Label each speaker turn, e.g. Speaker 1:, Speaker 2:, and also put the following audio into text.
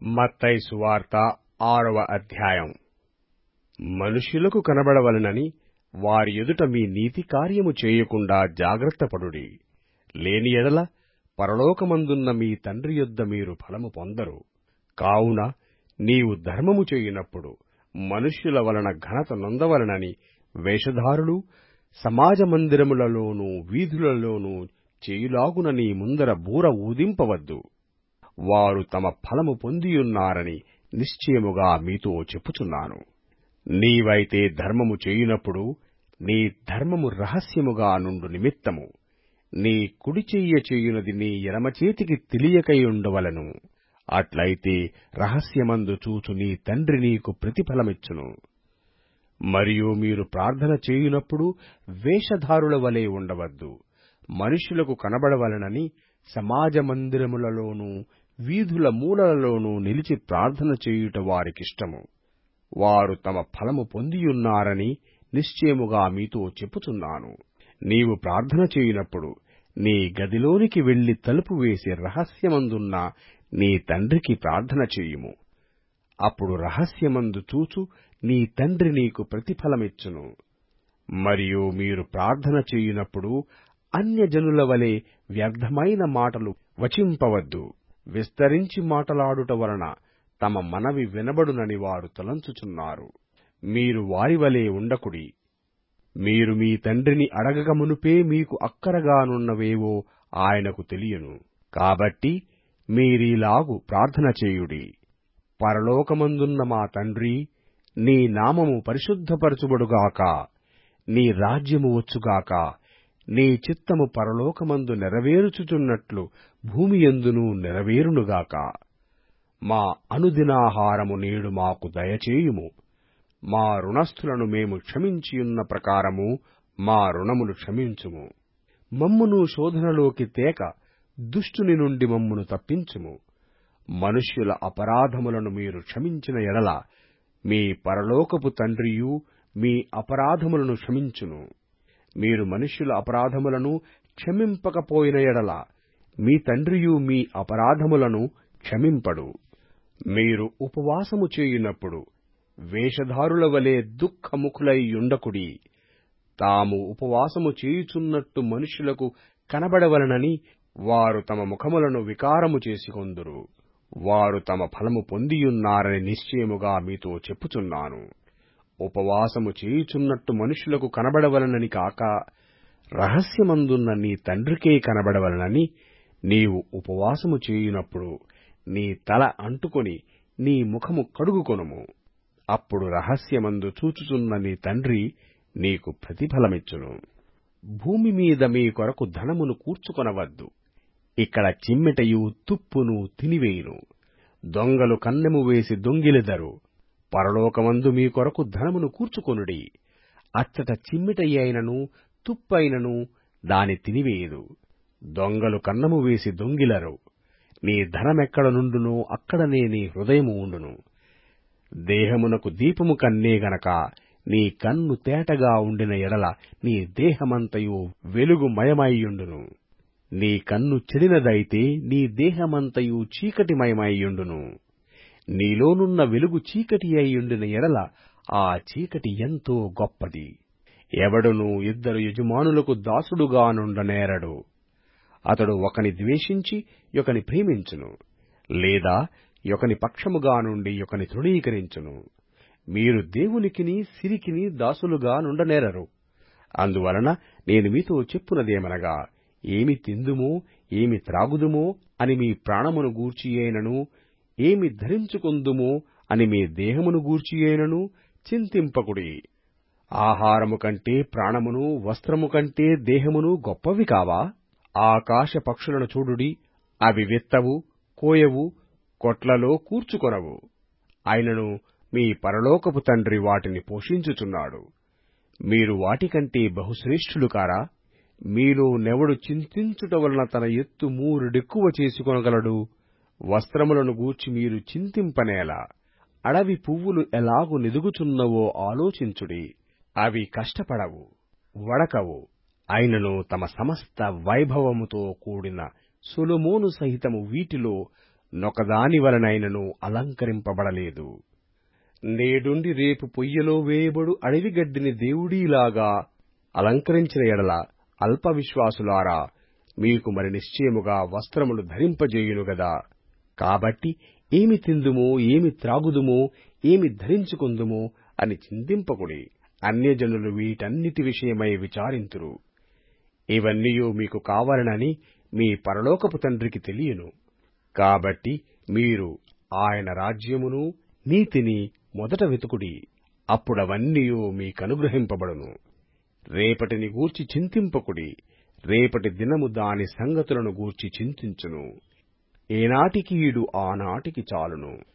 Speaker 1: మత్తయి సువార్త ఆరవ అధ్యాయం మనుష్యులకు కనబడవలెనని వారి ఎదుట మీ నీతి కార్యము చేయకుండా జాగ్రత్తపడుడి లేని యెడల పరలోకమందున్న మీ తండ్రి యొద్ద మీరు ఫలము పొందరు కావున నీవు ధర్మము చేయునప్పుడు మనుష్యుల వలన ఘనత నొందవలెనని వేషధారులు సమాజ మందిరములలోనూ వీధులలోనూ చేయులాగున నీ ముందర బూర ఊదింపవద్దు వారు తమ ఫలము పొందియున్నారని నిశ్చయముగా మీతో చెప్పుచున్నాను నీవైతే ధర్మము చేయునప్పుడు నీ ధర్మము రహస్యముగా నుండు నిమిత్తము నీ కుడి చెయ్య చేయునది నీ ఎడమ చేతికి తెలియకయుండవలెను అట్లయితే రహస్యమందు చూచు నీ తండ్రి నీకు ప్రతిఫలమిచ్చును మరియు మీరు ప్రార్థన చేయునప్పుడు వేషధారుల వలె ఉండవద్దు మనుష్యులకు కనబడవలెనని సమాజ మందిరములలోనూ వీధుల మూలలలోనూ నిలిచి ప్రార్థన చేయుట వారికిష్టము వారు తమ ఫలము పొందియున్నారని నిశ్చయముగా మీతో చెప్పుచున్నాను నీవు ప్రార్థన చేయునప్పుడు నీ గదిలోనికి వెళ్లి తలుపు వేసి రహస్యమందున్న నీ తండ్రికి ప్రార్థన చేయుము అప్పుడు రహస్యమందు చూచు నీ తండ్రి నీకు ప్రతిఫలమిచ్చును మరియు మీరు ప్రార్థన చేయునప్పుడు అన్యజనుల వలె వ్యర్థమైన మాటలు వచింపవద్దు విస్తరించి మాటలాడుట వలన తమ మనవి వినబడునని వారు తలంచుచున్నారు మీరు వారి వలె ఉండకుడి మీరు మీ తండ్రిని అడగక మునుపే మీకు అక్కరగానున్నవేవో ఆయనకు తెలియను కాబట్టి మీరీలాగు ప్రార్థన చేయుడి పరలోకమందున్న మా తండ్రీ నీ నామము పరిశుద్ధపరచుబడుగాక నీ రాజ్యము వచ్చుగాక నీ చిత్తము పరలోకమందు నెరవేరుచుచున్నట్లు భూమియందునూ నెరవేరునుగాక మా అనుదినాహారము నేడు మాకు దయచేయుము మా రుణస్థులను మేము క్షమించియున్న ప్రకారము మా రుణములు క్షమించుము మమ్మును శోధనలోకి తేక దుష్టుని నుండి మమ్మును తప్పించుము మనుష్యుల అపరాధములను మీరు క్షమించిన ఎడల మీ పరలోకపు తండ్రియు మీ అపరాధములను క్షమించును మీరు మనుష్యుల అపరాధములను క్షమింపకపోయిన ఎడల మీ తండ్రియు మీ అపరాధములను క్షమింపడు మీరు ఉపవాసము చేయునప్పుడు వేషధారుల వలె దుఃఖముఖులై యుండకుడి తాము ఉపవాసము చేయుచున్నట్టు మనుష్యులకు కనబడవలనని వారు తమ ముఖములను వికారము చేసుకొందురు వారు తమ ఫలము పొందియున్నారని నిశ్చయముగా మీతో చెప్పుచున్నాను ఉపవాసము చేయుచున్నట్టు మనుష్యులకు కనబడవలనని కాక రహస్యమందున్న నీ తండ్రికే కనబడవలనని నీవు ఉపవాసము చేయునప్పుడు నీ తల అంటుకొని నీ ముఖము కడుగుకొనుము అప్పుడు రహస్యమందు చూచుచున్న నీ తండ్రి నీకు ప్రతిఫలమిచ్చును భూమి మీద మీ కొరకు ధనమును కూర్చుకొనవద్దు ఇక్కడ చిమ్మెటయు తుప్పును తినివేయును దొంగలు కన్నెము వేసి దొంగిలెదరు పరలోకమందు మీ కొరకు ధనమును కూర్చుకొనుడి అచ్చట చిమ్మెటయైనను తుప్పైనను దాని తినివేయదు దొంగలు కన్నము వేసి దొంగిలరు నీ ధనమెక్కడ నుండునో అక్కడనే నీ హృదయము ఉండును దేహమునకు దీపము కన్నే గనక నీ కన్ను తేటగా ఉండిన ఎడల నీ దేహమంతయు వెలుగుమయమైయుండును నీ కన్ను చెడినదైతే నీ దేహమంతయు చీకటిమయమైయుండును నీలోనున్న వెలుగు చీకటి అయ్యుండిన ఎడల ఆ చీకటి ఎంతో గొప్పది ఎవడును ఇద్దరు యజమానులకు దాసుడుగా నుండనేరడు అతడు ఒకని ద్వేషించి ఒకని ప్రేమించును లేదా ఒకని పక్షముగా నుండి ఒకని తృణీకరించును మీరు దేవునికిని సిరికిని దాసులుగా నుండనేరరు అందువలన నేను మీతో చెప్పునదేమనగా ఏమి తిందుమో ఏమి త్రాగుదుమో అని మీ ప్రాణమును గూర్చియేనను ఏమి ధరించుకొందుమో అని మీ దేహమును గూర్చియేనను చింతింపకుడి ఆహారము కంటే ప్రాణమును వస్త్రము కంటే దేహమును గొప్పవి కావా ఆకాశ పక్షులను చూడుడి అవి విత్తవు కోయవు కొట్లలో కూర్చుకొనవు అయినను మీ పరలోకపు తండ్రి వాటిని పోషించుచున్నాడు మీరు వాటికంటే బహుశ్రేష్ఠులు కారా మీలో నెవడు చింతించుట వలన తన ఎత్తు మూరుడెక్కువ చేసుకొనగలడు వస్త్రములను గూర్చి మీరు చింతింపనేలా అడవి పువ్వులు ఎలాగు నెదుగుచున్నవో ఆలోచించుడి అవి కష్టపడవు వడకవు అయినను తమ సమస్త వైభవముతో కూడిన సొలొమోను సహితము వీటిలో నొకదాని వలనైనను అలంకరింపబడలేదు నేడుండి రేపు పొయ్యలో వేయబడు అడవి గడ్డిని దేవుడీలాగా అలంకరించిన ఎడల అల్ప విశ్వాసులారా మీకు మరి నిశ్చయముగా వస్త్రములు ధరింపజేయును గదా కాబట్టి ఏమి తిందుమో ఏమి త్రాగుదుమో ఏమి ధరించుకుందుమో అని చింతింపకుడి అన్యజనులు వీటన్నిటి విషయమై విచారింతురు ఇవన్నీయు మీకు కావాలనని మీ పరలోకపు తండ్రికి తెలియను కాబట్టి మీరు ఆయన రాజ్యమును నీతిని మొదట వెతుకుడి అప్పుడవన్నీయు మీకనుగ్రహింపబడును రేపటిని గూర్చి చింతింపకుడి రేపటి దినము దాని సంగతులను గూర్చి చింతించును ఏనాటికీడు ఆనాటికి చాలును